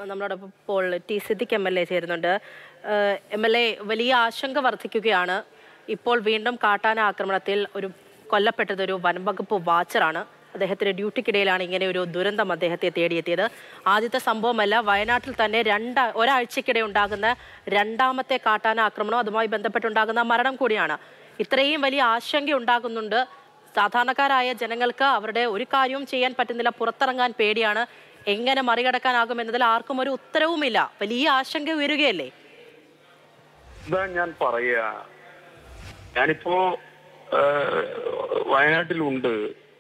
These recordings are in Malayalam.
നമ്മളോടൊപ്പം ഇപ്പോൾ T Siddique M L A ചേരുന്നുണ്ട് എം എൽ എ വലിയ ആശങ്ക വർദ്ധിക്കുകയാണ് ഇപ്പോൾ വീണ്ടും കാട്ടാന ആക്രമണത്തിൽ ഒരു കൊല്ലപ്പെട്ടത് ഒരു വനംവകുപ്പ് വാച്ചറാണ് അദ്ദേഹത്തിന്റെ ഡ്യൂട്ടിക്കിടയിലാണ് ഇങ്ങനെ ഒരു ദുരന്തം അദ്ദേഹത്തെ തേടിയെത്തിയത് ആദ്യത്തെ സംഭവമല്ല വയനാട്ടിൽ തന്നെ രണ്ട് ഒരാഴ്ചക്കിടെ ഉണ്ടാകുന്ന രണ്ടാമത്തെ കാട്ടാന ആക്രമണം അതുമായി ബന്ധപ്പെട്ടുണ്ടാകുന്ന മരണം കൂടിയാണ് ഇത്രയും വലിയ ആശങ്ക ഉണ്ടാകുന്നുണ്ട് സാധാരണക്കാരായ ജനങ്ങൾക്ക് അവരുടെ ഒരു കാര്യവും ചെയ്യാൻ പറ്റുന്നില്ല പുറത്തിറങ്ങാൻ പേടിയാണ് എങ്ങനെ മറികടക്കാനാകും എന്നതിൽ ആർക്കും ഒരു ഉത്തരവുമില്ല വലിയ ആശങ്ക ഉയരുകയല്ലേ ഇതാ ഞാൻ പറയാ ഞാനിപ്പോ ഏഹ്, വയനാട്ടിലുണ്ട്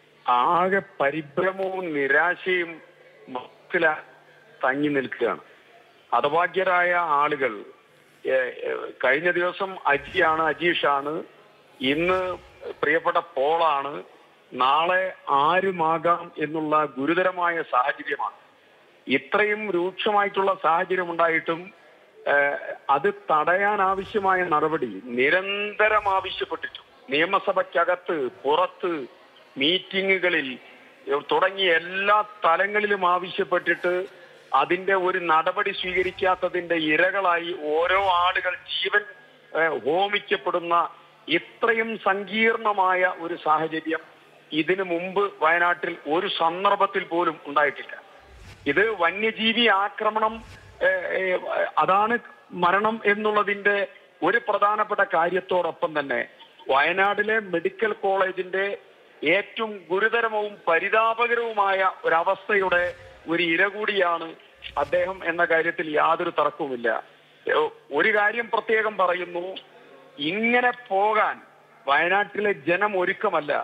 ആകെ പരിഭ്രമവും നിരാശയും മനസ്സില തങ്ങി നിൽക്കുകയാണ് ഹതഭാഗ്യരായ ആളുകൾ ഏഹ്, ഏഹ്, കഴിഞ്ഞ ദിവസം അജിയാണ് അജീഷാണ് ഇന്ന് പ്രിയപ്പെട്ട പോളാണ് നാളെ ആരുമാകാം എന്നുള്ള ഗുരുതരമായ സാഹചര്യമാണ് ഇത്രയും രൂക്ഷമായിട്ടുള്ള സാഹചര്യം ഉണ്ടായിട്ടും ഏഹ്, അത് തടയാൻ ആവശ്യമായ നടപടി നിരന്തരം ആവശ്യപ്പെട്ടിട്ടു നിയമസഭയ്ക്കകത്ത് പുറത്ത് മീറ്റിങ്ങുകളിൽ ഏഹ്, തുടങ്ങിയ എല്ലാ തലങ്ങളിലും ആവശ്യപ്പെട്ടിട്ട് അതിന്റെ ഒരു നടപടി സ്വീകരിക്കാത്തതിന്റെ ഇരകളായി ഓരോ ആളുകൾ ജീവൻ ഏഹ്, ഹോമിക്കപ്പെടുന്ന ഇത്രയും സങ്കീർണമായ ഒരു സാഹചര്യം ഇതിനു മുമ്പ് വയനാട്ടിൽ ഒരു സന്ദർഭത്തിൽ പോലും ഉണ്ടായിട്ടില്ല ഇത് വന്യജീവി ആക്രമണം ഏഹ്, ഏഹ്, അതാണ് മരണം എന്നുള്ളതിന്റെ ഒരു പ്രധാനപ്പെട്ട കാര്യത്തോടൊപ്പം തന്നെ വയനാട്ടിലെ മെഡിക്കൽ കോളേജിന്റെ ഏറ്റവും ഗുരുതരവും പരിതാപകരവുമായ ഒരവസ്ഥയുടെ ഒരു ഇര കൂടിയാണ് അദ്ദേഹം എന്ന കാര്യത്തിൽ യാതൊരു തർക്കവുമില്ല ഏഹ്, ഒരു കാര്യം പ്രത്യേകം പറയുന്നു ഇങ്ങനെ പോകാൻ വയനാട്ടിലെ ജനം ഒരുക്കമല്ല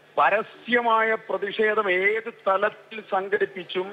പരസ്യമായ പ്രതിഷേധം ഏത് തലത്തിൽ സംഘടിപ്പിച്ചും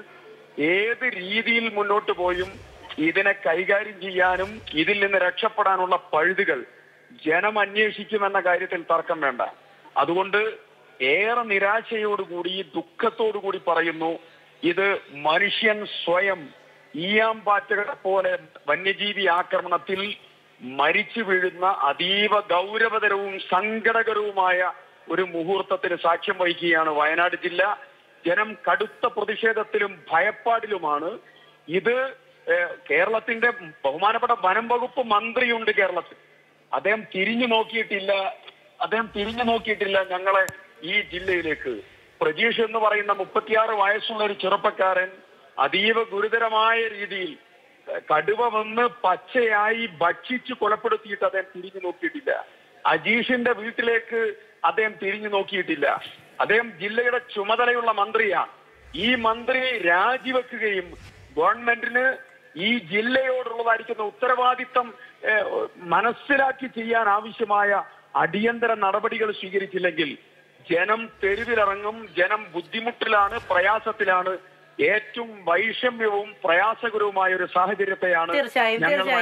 ഏത് രീതിയിൽ മുന്നോട്ട് പോയും ഇതിനെ കൈകാര്യം ചെയ്യാനും ഇതിൽ നിന്ന് രക്ഷപ്പെടാനുള്ള പഴുതുകൾ ജനം അന്വേഷിക്കുമെന്ന കാര്യത്തിൽ തർക്കം വേണ്ട അതുകൊണ്ട് ഏറെ നിരാശയോടുകൂടി ദുഃഖത്തോടുകൂടി പറയുന്നു ഇത് മനുഷ്യൻ സ്വയം ഈയാമ്പാറ്റകളെ പോലെ വന്യജീവി ആക്രമണത്തിൽ മരിച്ചു വീഴുന്ന അതീവ ഗൗരവതരവും സങ്കടകരവുമായ ഒരു മുഹൂർത്തത്തിന് സാക്ഷ്യം വഹിക്കുകയാണ് വയനാട് ജില്ല ജനം കടുത്ത പ്രതിഷേധത്തിലും ഭയപ്പാടിലുമാണ് ഇത് ഏഹ്, കേരളത്തിന്റെ ബഹുമാനപ്പെട്ട വനം വകുപ്പ് മന്ത്രിയുണ്ട് കേരളത്തിൽ അദ്ദേഹം തിരിഞ്ഞു നോക്കിയിട്ടില്ല അദ്ദേഹം തിരിഞ്ഞു നോക്കിയിട്ടില്ല ഞങ്ങളെ ഈ ജില്ലയിലേക്ക് പ്രജീഷ് എന്ന് പറയുന്ന മുപ്പത്തിയാറ് വയസ്സുള്ള ഒരു ചെറുപ്പക്കാരൻ അതീവ ഗുരുതരമായ രീതിയിൽ ഏഹ്, കടുവ വന്ന് പച്ചയായി ഭക്ഷിച്ച് കൊലപ്പെടുത്തിയിട്ട് അദ്ദേഹം തിരിഞ്ഞു നോക്കിയിട്ടില്ല അജീഷിന്റെ വീട്ടിലേക്ക് അദ്ദേഹം തിരിഞ്ഞു നോക്കിയിട്ടില്ല അദ്ദേഹം ജില്ലയുടെ ചുമതലയുള്ള മന്ത്രിയാണ് ഈ മന്ത്രി രാജിവെക്കുകയും ഗവൺമെന്റിന് ഈ ജില്ലയോടുള്ളതായിരിക്കുന്ന ഉത്തരവാദിത്തം ഏഹ്, മനസ്സിലാക്കി ചെയ്യാൻ ആവശ്യമായ അടിയന്തര നടപടികൾ സ്വീകരിച്ചില്ലെങ്കിൽ ജനം തെരുവിലിറങ്ങും ജനം ബുദ്ധിമുട്ടിലാണ് പ്രയാസത്തിലാണ് ഏറ്റവും വൈഷമ്യവും പ്രയാസകരവുമായ ഒരു സാഹചര്യത്തെയാണ് തീർച്ചയായും ഞങ്ങൾ തീർച്ചയായും